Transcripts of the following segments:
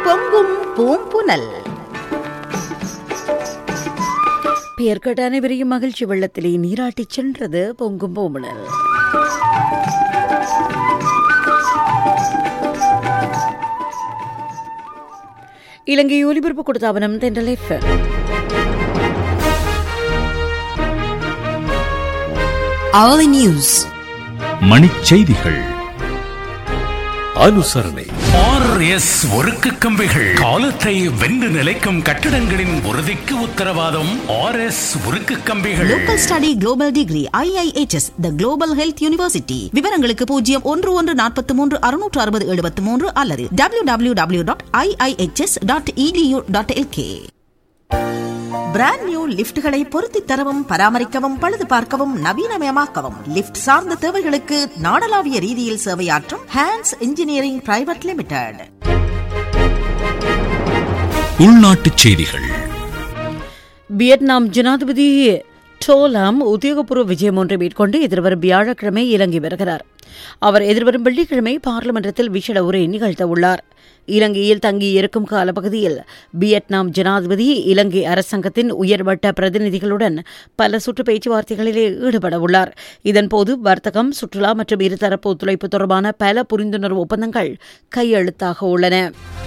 பொங்கும் பூம்புனல் பெயர் கேட்ட அனைவரையும் மகிழ்ச்சி வெள்ளத்திலே நீராட்டிச் சென்றது பொங்கும் பூம்புனல் இலங்கை ஒலிபரப்பு கொடுத்தாவனம் தென்றல் எஃப்எம் hourly news மணிச்செய்திகள் அனுசரணை ஆர்எஸ் ஒருக்கு கம்பிகள் காலத்தை வென்று நிலைக்கும் கட்டிடங்களின் உறுதிக்கு உத்தரவாதம் ஆர்எஸ் உருக்கு கம்பிகள் local study global degree IIHS the global health university விவரங்களுக்கு பூஜ்ஜியம் ஒன்று ஒன்று நாற்பத்தி மூன்று அறுநூற்று அறுபது எழுபத்தி மூன்று அல்லது W W W dot IIHS dot edu dot LK brand new லிப்ட்களை பொருத்தி தரவும் பராமரிக்கவும் பழுது பார்க்கவும் நவீனமயமாக்கவும் லிப்ட் சார்ந்த தேவைகளுக்கு நாடளாவிய ரீதியில் சேவையாற்றும் ஹேண்ட்ஸ் இன்ஜினியரிங் பிரைவேட் லிமிடெட் உள்நாட்டுச் செய்திகள் வியட்நாம் ஜனாதிபதி டோலாம் உத்தியோகபூர்வ விஜயம் ஒன்றை மேற்கொண்டு எதிர்வரும் வியாழக்கிழமை இலங்கை வருகிறார் அவர் எதிர்வரும் வெள்ளிக்கிழமை பார்லிமெண்டத்தில் விசேட உரை நிகழ்த்த உள்ளார் இலங்கையில் தங்கியிருக்கும் காலப்பகுதியில் வியட்நாம் ஜனாதிபதி இலங்கை அரசாங்கத்தின் உயர்மட்ட பிரதிநிதிகளுடன் பல சுற்று பேச்சுவார்த்தைகளிலே ஈடுபட உள்ளார் இதன்போது வர்த்தகம் சுற்றுலா மற்றும் இருதரப்பு ஒத்துழைப்பு தொடர்பான பல புரிந்துணர்வு ஒப்பந்தங்கள் கையெழுத்தாக உள்ளன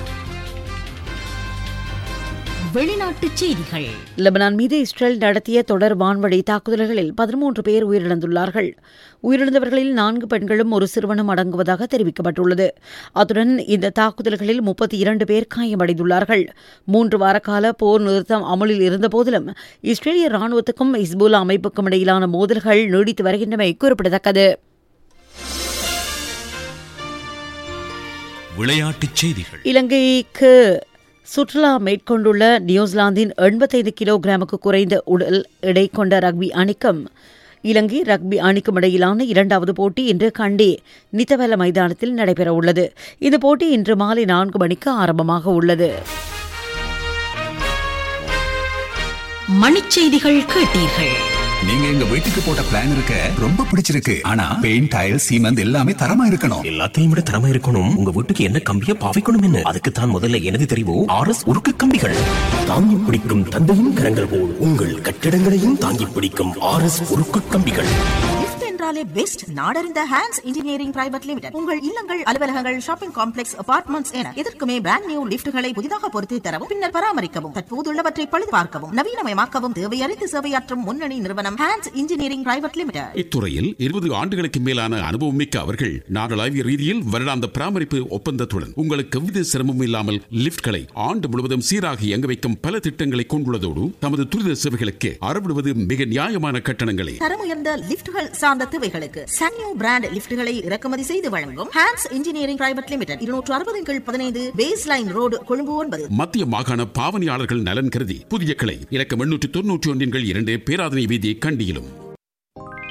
வெளிநாட்டுச் செய்திகள் லெபனான் மீது இஸ்ரேல் நடத்திய தொடர் வான்வழி தாக்குதல்களில் பதிமூன்று பேர் உயிரிழந்துள்ளார்கள் உயிரிழந்தவர்களில் நான்கு பெண்களும் ஒரு சிறுவனும் அடங்குவதாக தெரிவிக்கப்பட்டுள்ளது அத்துடன் இந்த தாக்குதல்களில் முப்பத்தி இரண்டு பேர் காயமடைந்துள்ளார்கள் மூன்று வார கால போர் நிறுத்தம் அமலில் இருந்தபோதிலும் இஸ்ரேலிய ராணுவத்துக்கும் இஸ்புல்லா அமைப்புக்கும் இடையிலான மோதல்கள் நீடித்து வருகின்றமை குறிப்பிடத்தக்கது விளையாட்டுச் செய்திகள் இலங்கைக்கு சுற்றுலா மேற்கொண்டுள்ள நியூசிலாந்தின் எண்பத்தைந்து கிலோகிராமுக்கு குறைந்த உடல் எடை கொண்ட ரக்பி அணிக்கும் இலங்கை ரக்பி அணிக்கும் இடையிலான இரண்டாவது போட்டி இன்று கண்டி நித்தவல மைதானத்தில் நடைபெறவுள்ளது இந்த போட்டி இன்று மாலை நான்கு மணிக்கு ஆரம்பமாக உள்ளது மணிச்செய்திகள் கேட்டீர்கள் நீங்க எங்க வீட்டுக்கு போட்ட பிளான் இருக்க ரொம்ப பிடிச்சிருக்கு ஆனா பெயிண்ட் டைல் சீமெண்ட் எல்லாமே தரமா இருக்கணும் எல்லாத்தையும் விட திறமை இருக்கணும் உங்க வீட்டுக்கு என்ன கம்பிய பாவிக்கணும் என்ன அதுக்கு தான் முதல்ல எனது தெரிவு ஆர் எஸ் உருக்கு கம்பிகள் தாங்கி பிடிக்கும் தந்தையின் கரங்கள் போல் உங்கள் கட்டிடங்களையும் தாங்கி பிடிக்கும் ஆர் எஸ் உருக்கு கம்பிகள் லிஃப்ட் என்றாலே பெஸ்ட் நாடறிந்த ஹேண்ட்ஸ் இன்ஜினியரிங் பிரைவேட் லிமிடெட் உங்கள் இல்லங்கள் அலுவலகங்கள் ஷாப்பிங் காம்ப்ளெக்ஸ் அபார்ட்மெண்ட்ஸ் என எதற்குமே பிராண்ட் நியூ லிஃப்ட்களை புதிதாக பொருத்தி தரவும் பின்னர் பராமரிக்கவும் தற்போதுள்ளவற்றை பழுது பார்க்கவும் நவீனமயமாக்கவும் தேவையறிந்து சேவையாற்றும் முன்னணி நிறுவனம் ஹேண்ட்ஸ் இன்ஜினியரிங் பிரைவேட் லிமிடெட் இத்துறையில் இருபது ஆண்டுகளுக்கு மேலான அனுபவம் மிக்க அவர்கள் நாடளாவிய ரீதியில் வருடாந்த பராமரிப்பு ஒப்பந்தத்துடன் உங்களுக்கு எவ்வித சிரமமும் இல்லாமல் லிப்ட்களை ஆண்டு முழுவதும் சீராக இயங்க வைக்கும் பல திட்டங்களை கொண்டுள்ளதோடு தமது துரித சேவைகளுக்கு அறவிடுவது மிக நியாயமான கட்டணங்களை தரமுயர்ந்த லிஃப்ட்கள் சார்ந்த தேவைகளுக்கு சன்யூ பிராண்ட் லிஃப்ட்களை இறக்குமதி செய்து வழங்கும் ஹேண்ட்ஸ் இன்ஜினியரிங் பிரைவேட் லிமிடெட் இருநூற்று அறுபது கீழ் பதினைந்து பேஸ் லைன் ரோடு கொழும்பு ஒன்பது மத்திய மாகாண பாவனையாளர்கள் நலன் கருதி புதிய கிளை இலக்கம் எண்ணூற்று தொன்னூற்றி ஒன்றின் கீழ் இரண்டு பேராதனை வீதி கண்டியிலும்